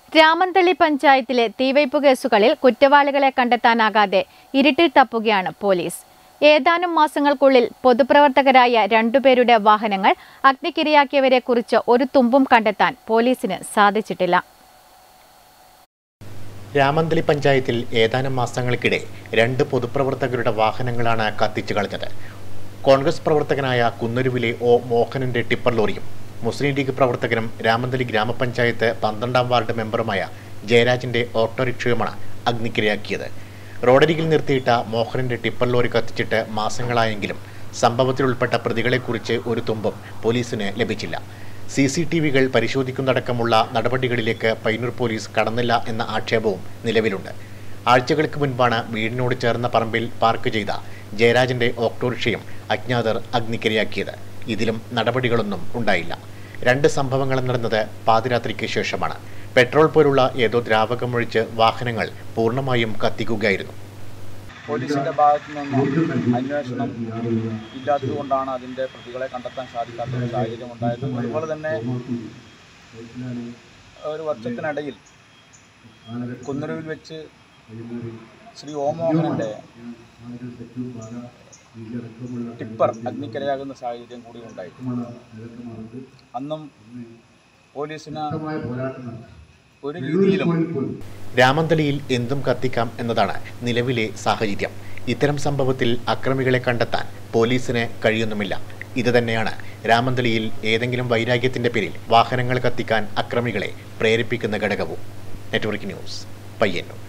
രാമന്തളി പഞ്ചായത്തിലെ തീവയ്പ് കേസുകളിൽ കുറ്റവാളികളെ കണ്ടെത്താനാകാതെ ഇരുട്ടിൽ തപ്പുകയാണ് പോലീസ് ഏതാനും മാസങ്ങൾക്കുള്ളിൽ പൊതുപ്രവർത്തകരായ രണ്ടുപേരുടെ വാഹനങ്ങൾ അഗ്നിക്കിരയാക്കിയവരെ കുറിച്ച് ഒരു തുമ്പും കണ്ടെത്താൻ പോലീസിന് സാധിച്ചിട്ടില്ല രാമന്തളി പഞ്ചായത്തിൽ ഏതാനും മാസങ്ങൾക്കിടെ രണ്ട് പൊതുപ്രവർത്തകരുടെ വാഹനങ്ങളാണ് കത്തിച്ചു കളഞ്ഞത് കോൺഗ്രസ് പ്രവർത്തകനായ കുന്നരുവിലെ ഒ മോഹനന്റെ ടിപ്പർ ലോറിയും മുസ്ലിം ലീഗ് പ്രവർത്തകനും രാമന്തളി ഗ്രാമപഞ്ചായത്ത് പന്ത്രണ്ടാം വാർഡ് മെമ്പറുമായ ജയരാജിന്റെ ഓട്ടോറിക്ഷയുമാണ് അഗ്നിക്കിരയാക്കിയത് റോഡരികിൽ നിർത്തിയിട്ട മോഹനന്റെ ടിപ്പർ ലോറി കത്തിച്ചിട്ട് മാസങ്ങളായെങ്കിലും സംഭവത്തിൽ ഉൾപ്പെട്ട പ്രതികളെക്കുറിച്ച് ഒരു തുമ്പും പോലീസിന് ലഭിച്ചില്ല സി സി ടി വികൾ പരിശോധിക്കുന്നതടക്കമുള്ള നടപടികളിലേക്ക് പയ്യന്നൂർ പോലീസ് കടന്നില്ല എന്ന ആക്ഷേപവും നിലവിലുണ്ട് ആഴ്ചകൾക്ക് മുൻപാണ് വീടിനോട് ചേർന്ന പറമ്പിൽ പാർക്ക് ചെയ്ത ജയരാജന്റെ ഓക്ടോറിക്ഷയും അജ്ഞാതർ അഗ്നിക്കിരയാക്കിയത് ഇതിലും നടപടികളൊന്നും ഉണ്ടായില്ല രണ്ട് സംഭവങ്ങൾ നടന്നത് പാതിരാത്രിക്ക് ശേഷമാണ് പെട്രോൾ പോലുള്ള ഏതോ ദ്രാവകമൊഴിച്ച് വാഹനങ്ങൾ പൂർണ്ണമായും കത്തിക്കുകയായിരുന്നു പോലീസിന്റെ ഭാഗത്തു നിന്നും അന്വേഷണം ഇല്ലാത്തതുകൊണ്ടാണ് അതിന്റെ പ്രതികളെ കണ്ടെത്താൻ സാധിക്കാത്ത ഒരു സാഹചര്യം ഉണ്ടായത് അതുപോലെ തന്നെ ഒരു വർഷത്തിനിടയിൽ കുന്നരുവിൽ വെച്ച് ശ്രീ ഓമോഹനന്റെ ടിപ്പർ അഗ്നിക്കരയാകുന്ന സാഹചര്യം കൂടി ഉണ്ടായി അന്നും പോലീസിന് ഒരു രീതിയിലും രാമന്തളിയിൽ എന്തും കത്തിക്കാം എന്നതാണ് നിലവിലെ സാഹചര്യം ഇത്തരം സംഭവത്തിൽ അക്രമികളെ കണ്ടെത്താൻ പോലീസിന് കഴിയുന്നുമില്ല ഇത് തന്നെയാണ് രാമന്തളിയിൽ ഏതെങ്കിലും വൈരാഗ്യത്തിന്റെ പേരിൽ വാഹനങ്ങൾ കത്തിക്കാൻ അക്രമികളെ പ്രേരിപ്പിക്കുന്ന ഘടകവും നെറ്റ്വർക്ക് ന്യൂസ് പയ്യന്നൂർ